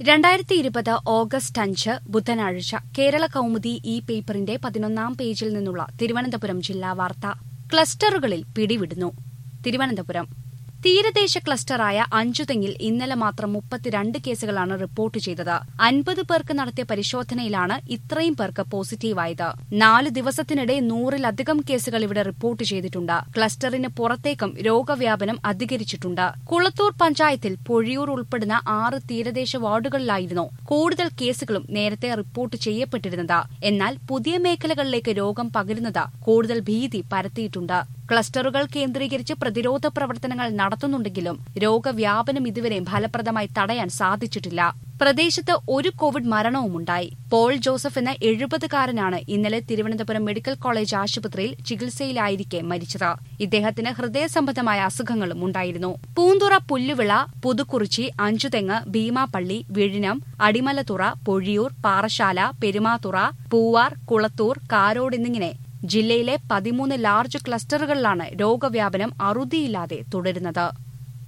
രണ്ടായിരത്തി ഇരുപത് ഓഗസ്റ്റ് അഞ്ച് ബുധനാഴ്ച കേരള കൗമുദി ഈ പേപ്പറിന്റെ പതിനൊന്നാം പേജിൽ നിന്നുള്ള തിരുവനന്തപുരം ജില്ലാ വാർത്ത ക്ലസ്റ്ററുകളിൽ പിടിവിടുന്നു തിരുവനന്തപുരം തീരദേശ ക്ലസ്റ്ററായ അഞ്ചുതെങ്ങിൽ ഇന്നലെ മാത്രം മുപ്പത്തിരണ്ട് കേസുകളാണ് റിപ്പോർട്ട് ചെയ്തത് അൻപത് പേർക്ക് നടത്തിയ പരിശോധനയിലാണ് ഇത്രയും പേർക്ക് പോസിറ്റീവായത് നാല് ദിവസത്തിനിടെ നൂറിലധികം കേസുകൾ ഇവിടെ റിപ്പോർട്ട് ചെയ്തിട്ടുണ്ട് ക്ലസ്റ്ററിന് പുറത്തേക്കും രോഗവ്യാപനം അധികരിച്ചിട്ടുണ്ട് കുളത്തൂർ പഞ്ചായത്തിൽ പൊഴിയൂർ ഉൾപ്പെടുന്ന ആറ് തീരദേശ വാർഡുകളിലായിരുന്നു കൂടുതൽ കേസുകളും നേരത്തെ റിപ്പോർട്ട് ചെയ്യപ്പെട്ടിരുന്നത് എന്നാൽ പുതിയ മേഖലകളിലേക്ക് രോഗം പകരുന്നത് കൂടുതൽ ഭീതി പരത്തിയിട്ടുണ്ട് ക്ലസ്റ്ററുകൾ കേന്ദ്രീകരിച്ച് പ്രതിരോധ പ്രവർത്തനങ്ങൾ നടത്തുന്നുണ്ടെങ്കിലും രോഗവ്യാപനം ഇതുവരെ ഫലപ്രദമായി തടയാൻ സാധിച്ചിട്ടില്ല പ്രദേശത്ത് ഒരു കോവിഡ് മരണവുമുണ്ടായി പോൾ ജോസഫ് എന്ന എഴുപതുകാരനാണ് ഇന്നലെ തിരുവനന്തപുരം മെഡിക്കൽ കോളേജ് ആശുപത്രിയിൽ ചികിത്സയിലായിരിക്കെ മരിച്ചത് ഇദ്ദേഹത്തിന് ഹൃദയ സംബന്ധമായ അസുഖങ്ങളും ഉണ്ടായിരുന്നു പൂന്തുറ പുല്ലുവിള പുതുക്കുറിച്ചി അഞ്ചുതെങ്ങ് ഭീമാപള്ളി വിഴിനം അടിമലത്തുറ പൊഴിയൂർ പാറശാല പെരുമാതുറ പൂവാർ കുളത്തൂർ കാരോട് എന്നിങ്ങനെ ജില്ലയിലെ പതിമൂന്ന് ലാർജ് ക്ലസ്റ്ററുകളിലാണ് രോഗവ്യാപനം അറുതിയില്ലാതെ തുടരുന്നത്